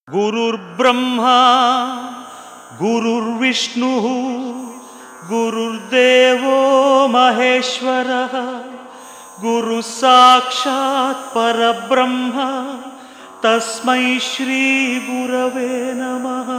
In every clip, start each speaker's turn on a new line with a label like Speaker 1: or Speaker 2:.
Speaker 1: గురుర్బ్రహ్మా గురుర్విష్ణు గురుర్దేవో మహేశ్వర గురు సాక్షాత్ పరబ్రహ్మ తస్మై శ్రీ గురవే నమః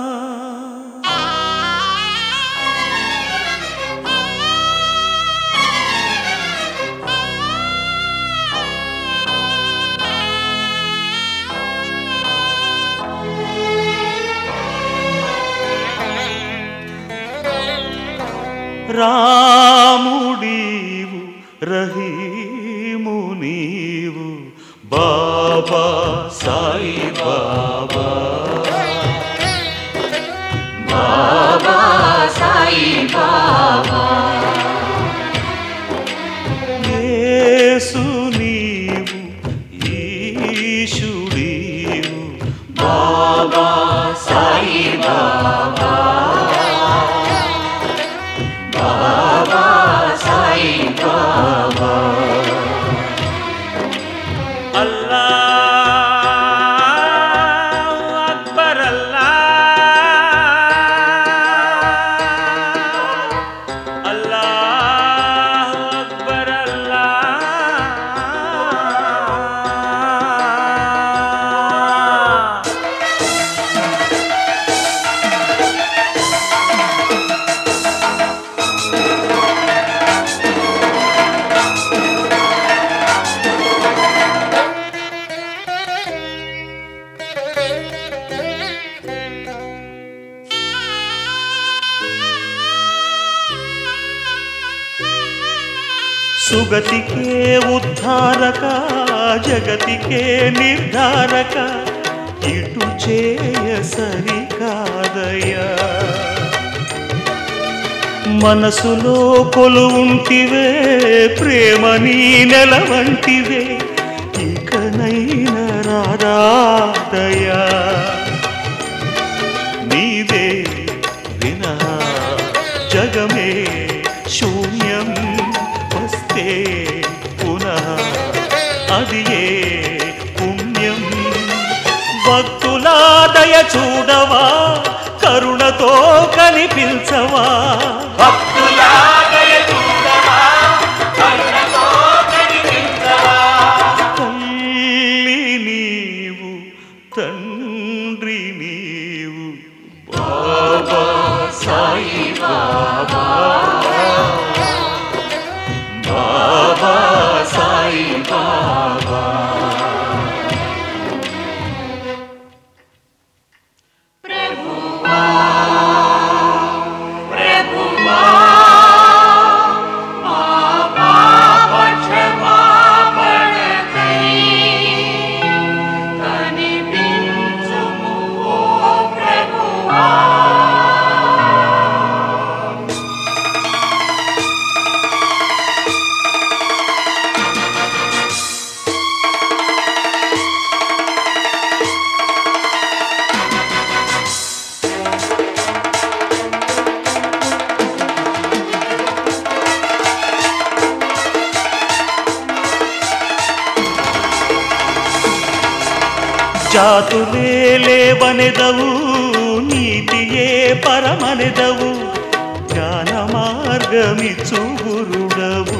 Speaker 1: రాముడీవు రహీము నీవు బాబా సాయి బాబా యేసు నీవు ఈశుడీవు బాబా సాయి బాబా బాబా సాయి బాబా అల్లాహ్ అక్బర్ అల్లాహ్ అల్లాహ్ అక్బర్ అల్లాహ్ సుగతికే ఉద్ధారక జగతికే నిర్ధారక ఇటు చేయ సరికాదయ్యా మనసులో కొలువుంటివే ప్రేమని నెలవంటివే ఇకనైన రారాదయా నీవే వినా జగమే శూన్యం వస్తే పునః అది ఏ పుణ్యం భక్తులాదయ చూడవా కరుణతో కనిపించవా భక్తులాదయ చూడవా కరుణతో కనిపించవా తల్లి నీవు తండ్రి నీవు బాబా సాయి బాబా బాబా సాయి బాబా జాతులే లేవనెదవు నీతియే పరమనెదవు జ్ఞాన మార్గమిచ్చు గురుడవు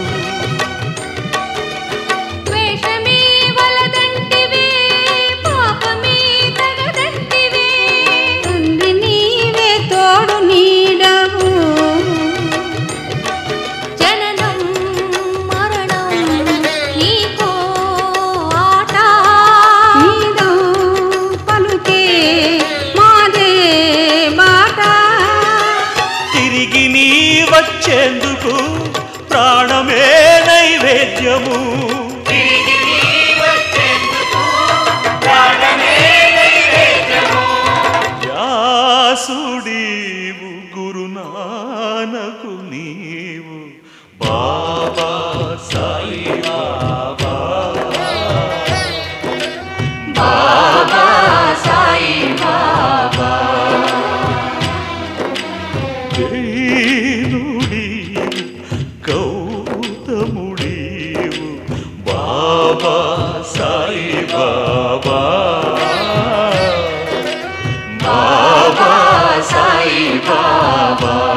Speaker 2: ద్వేషమే వలదంటివే పాపమే తగదంటివే తండ్రి నీవే తోడు నీడవు జననం మరణం నీకో ఆట నీదో పలుకే మాదే బాట
Speaker 1: తిరిగి నీ వచ్చేందుకు ప్రాణమే నైవేద్యము వ్యాసుడీవు గురునానకు నీవు బాబా సాయి బాబా జైనుడీవు గౌతముడీవు సాయి బాబా